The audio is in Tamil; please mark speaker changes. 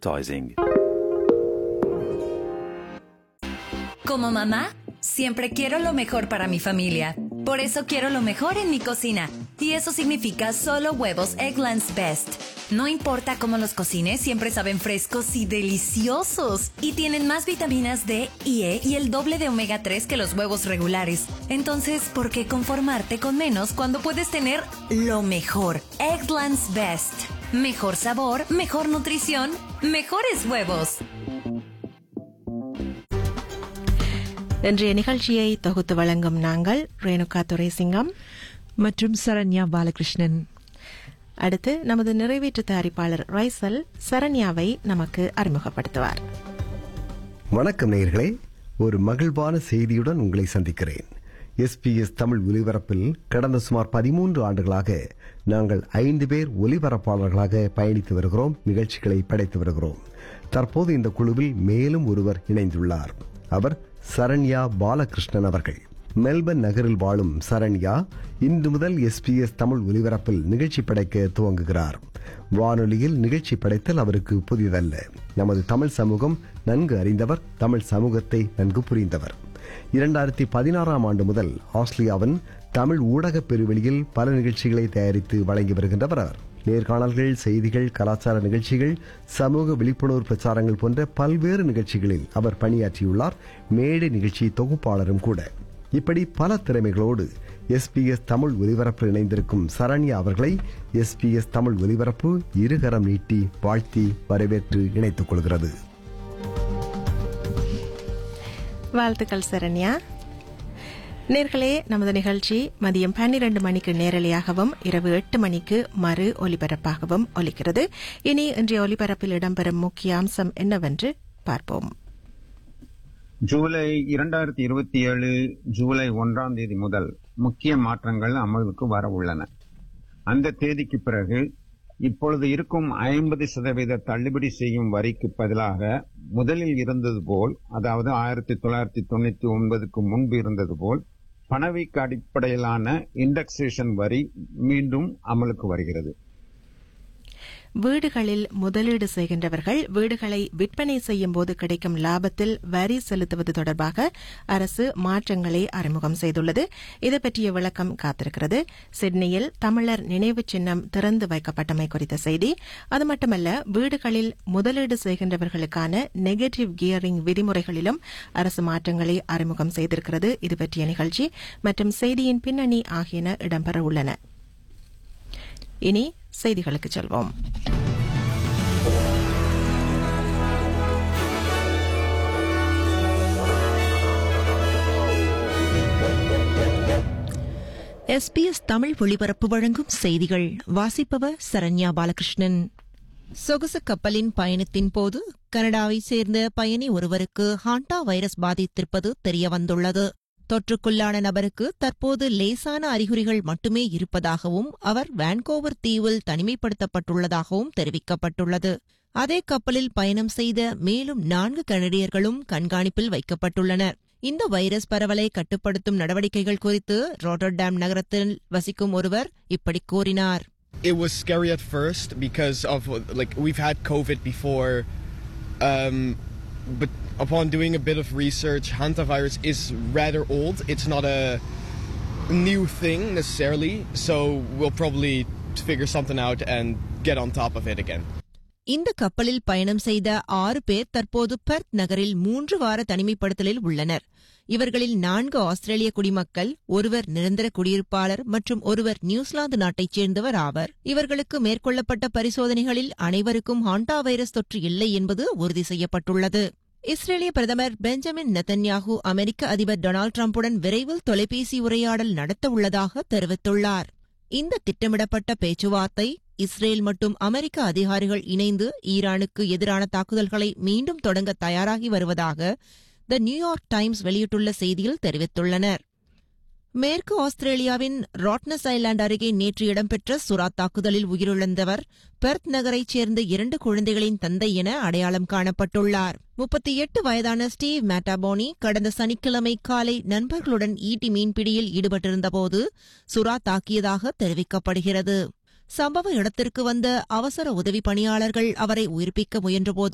Speaker 1: advertising.
Speaker 2: Como mamá, siempre quiero lo mejor para mi familia. Por eso quiero lo mejor en mi cocina. Y eso significa solo huevos Egglands Best. No importa cómo los cocines, siempre saben frescos y deliciosos. Y tienen más vitaminas D y E y el doble de omega 3 que los huevos regulares. Entonces, ¿por qué conformarte con menos cuando puedes tener lo mejor? Egglands Best. Mejor sabor, mejor nutrición, mejores huevos.
Speaker 3: இன்றைய நிகழ்ச்சியை தொகுத்து வழங்கும் நாங்கள் ரேணுகா துரைசிங்கம்
Speaker 4: மற்றும் சரண்யா பாலகிருஷ்ணன்
Speaker 3: அடுத்து நமது நிறைவேற்று தயாரிப்பாளர் ரைசல் சரண்யாவை நமக்கு அறிமுகப்படுத்துவார்
Speaker 5: வணக்கம் நேயர்களே ஒரு மகிழ்வான செய்தியுடன் உங்களை சந்திக்கிறேன் எஸ்பிஎஸ் தமிழ் ஒலிபரப்பில் கடந்த சுமார் பதிமூன்று ஆண்டுகளாக நாங்கள் ஐந்து பேர் ஒலிபரப்பாளர்களாக பயணித்து வருகிறோம் நிகழ்ச்சிகளை படைத்து வருகிறோம் தற்போது இந்த குழுவில் மேலும் ஒருவர் இணைந்துள்ளார் அவர் சரண்யா பாலகிருஷ்ணன் அவர்கள் மெல்பர்ன் நகரில் வாழும் சரண்யா இன்று முதல் எஸ்பிஎஸ் தமிழ் ஒலிபரப்பில் நிகழ்ச்சி படைக்க துவங்குகிறார் வானொலியில் நிகழ்ச்சி படைத்தல் அவருக்கு புதிதல்ல நமது தமிழ் சமூகம் நன்கு அறிந்தவர் தமிழ் சமூகத்தை நன்கு புரிந்தவர் இரண்டாயிரத்தி பதினாறாம் ஆண்டு முதல் ஆஸ்திரேலியாவின் தமிழ் ஊடக பெருவெளியில் பல நிகழ்ச்சிகளை தயாரித்து வழங்கி வருகின்றவர் அவர் நேர்காணல்கள் செய்திகள் கலாச்சார நிகழ்ச்சிகள் சமூக விழிப்புணர்வு பிரச்சாரங்கள் போன்ற பல்வேறு நிகழ்ச்சிகளில் அவர் பணியாற்றியுள்ளார் மேடை நிகழ்ச்சி தொகுப்பாளரும் கூட இப்படி பல திறமைகளோடு எஸ்பிஎஸ் தமிழ் ஒலிபரப்பில் இணைந்திருக்கும் சரண்யா அவர்களை எஸ்பிஎஸ் தமிழ் ஒலிபரப்பு இருகரம் நீட்டி வாழ்த்தி வரவேற்று இணைத்துக் கொள்கிறது
Speaker 3: வாழ்த்துக்கள் சரண்யா நேர்களே நமது நிகழ்ச்சி மதியம் பன்னிரண்டு மணிக்கு நேரலையாகவும் இரவு எட்டு மணிக்கு மறு ஒலிபரப்பாகவும் ஒலிக்கிறது இனி இன்றைய ஒலிபரப்பில் இடம்பெறும் முக்கிய அம்சம் என்னவென்று பார்ப்போம்
Speaker 6: ஜூலை இரண்டாயிரத்தி இருபத்தி ஏழு ஜூலை ஒன்றாம் தேதி முதல் முக்கிய மாற்றங்கள் அமலுக்கு வர உள்ளன அந்த தேதிக்கு பிறகு இப்பொழுது இருக்கும் ஐம்பது சதவீத தள்ளுபடி செய்யும் வரிக்கு பதிலாக முதலில் இருந்தது போல் அதாவது ஆயிரத்தி தொள்ளாயிரத்தி தொண்ணூத்தி ஒன்பதுக்கு முன்பு இருந்தது போல் பணவீக்க அடிப்படையிலான இண்டெக்ஸேஷன் வரி மீண்டும் அமலுக்கு வருகிறது
Speaker 3: வீடுகளில் முதலீடு செய்கின்றவர்கள் வீடுகளை விற்பனை செய்யும் போது கிடைக்கும் லாபத்தில் வரி செலுத்துவது தொடர்பாக அரசு மாற்றங்களை அறிமுகம் செய்துள்ளது இது பற்றிய விளக்கம் காத்திருக்கிறது சிட்னியில் தமிழர் நினைவு சின்னம் திறந்து வைக்கப்பட்டமை குறித்த செய்தி அது மட்டுமல்ல வீடுகளில் முதலீடு செய்கின்றவர்களுக்கான நெகட்டிவ் கியரிங் விதிமுறைகளிலும் அரசு மாற்றங்களை அறிமுகம் செய்திருக்கிறது இது பற்றிய நிகழ்ச்சி மற்றும் செய்தியின் பின்னணி ஆகியன இடம்பெற உள்ளன இனி செய்திகளுக்கு செல்வோம்
Speaker 4: எஸ்பிஎஸ் தமிழ் ஒளிபரப்பு வழங்கும் செய்திகள் வாசிப்பவர் சரண்யா பாலகிருஷ்ணன் சொகுசு கப்பலின் பயணத்தின் போது கனடாவை சேர்ந்த பயணி ஒருவருக்கு ஹாண்டா வைரஸ் பாதித்திருப்பது தெரியவந்துள்ளது தொற்றுக்குள்ளான நபருக்கு தற்போது லேசான அறிகுறிகள் மட்டுமே இருப்பதாகவும் அவர் வான்கோவர் தீவில் தனிமைப்படுத்தப்பட்டுள்ளதாகவும் தெரிவிக்கப்பட்டுள்ளது அதே கப்பலில் பயணம் செய்த மேலும் நான்கு கனடியர்களும் கண்காணிப்பில் வைக்கப்பட்டுள்ளனர் இந்த வைரஸ் பரவலை கட்டுப்படுத்தும் நடவடிக்கைகள் குறித்து ரோட்டர்டாம் நகரத்தில் வசிக்கும் ஒருவர் இப்படி கூறினார்
Speaker 7: it was scary at first because of like we've had COVID before, um, but upon doing a bit of research, hantavirus is rather old. It's not a new thing necessarily, so we'll probably figure something out and get on top of it again.
Speaker 4: இந்த கப்பலில் பயணம் செய்த ஆறு பேர் தற்போது பெர்த் நகரில் மூன்று வார தனிமைப்படுத்தலில் உள்ளனர் இவர்களில் நான்கு ஆஸ்திரேலிய குடிமக்கள் ஒருவர் நிரந்தர குடியிருப்பாளர் மற்றும் ஒருவர் நியூசிலாந்து நாட்டைச் சேர்ந்தவர் ஆவர் இவர்களுக்கு மேற்கொள்ளப்பட்ட பரிசோதனைகளில் அனைவருக்கும் ஹாண்டா வைரஸ் தொற்று இல்லை என்பது உறுதி செய்யப்பட்டுள்ளது இஸ்ரேலிய பிரதமர் பெஞ்சமின் நெத்தன்யாகு அமெரிக்க அதிபர் டொனால்டு டிரம்புடன் விரைவில் தொலைபேசி உரையாடல் நடத்த உள்ளதாக தெரிவித்துள்ளார் இந்த திட்டமிடப்பட்ட பேச்சுவார்த்தை இஸ்ரேல் மற்றும் அமெரிக்க அதிகாரிகள் இணைந்து ஈரானுக்கு எதிரான தாக்குதல்களை மீண்டும் தொடங்க தயாராகி வருவதாக த நியூயார்க் டைம்ஸ் வெளியிட்டுள்ள செய்தியில் தெரிவித்துள்ளனர் மேற்கு ஆஸ்திரேலியாவின் ராட்னஸ் ஐலாண்ட் அருகே நேற்று இடம்பெற்ற சுறா தாக்குதலில் உயிரிழந்தவர் பெர்த் நகரைச் சேர்ந்த இரண்டு குழந்தைகளின் தந்தை என அடையாளம் காணப்பட்டுள்ளார் முப்பத்தி எட்டு வயதான ஸ்டீவ் மேட்டாபோனி கடந்த சனிக்கிழமை காலை நண்பர்களுடன் ஈட்டி மீன்பிடியில் ஈடுபட்டிருந்தபோது சுறா தாக்கியதாக தெரிவிக்கப்படுகிறது சம்பவ இடத்திற்கு வந்த அவசர உதவி பணியாளர்கள் அவரை உயிர்ப்பிக்க முயன்றபோது